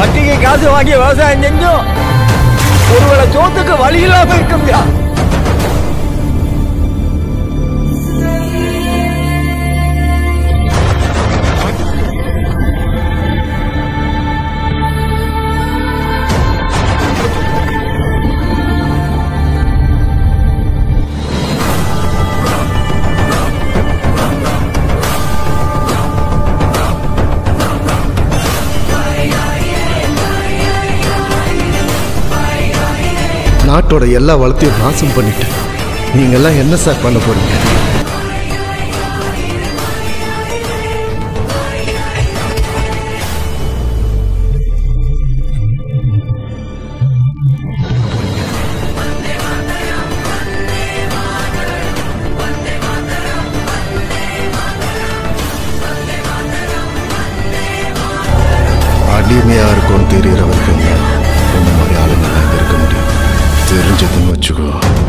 வட்டிக்கு காசு வாங்கி விவசாயம் செஞ்சோம் ஒருவேளை சோத்துக்கு வழி இல்லாம இருக்கும்யா நாட்டோட எல்லா வளத்தையும் நாசம் பண்ணிட்டேன் நீங்கெல்லாம் என்ன சார் பண்ண போறீங்க அடிமையா இருக்கும்னு தெரியற வரைக்கும் தான் இந்த மாதிரி ஆளுங்க இருக்க முடியும் தெரிஞ்சதுன்னு வச்சுக்கோ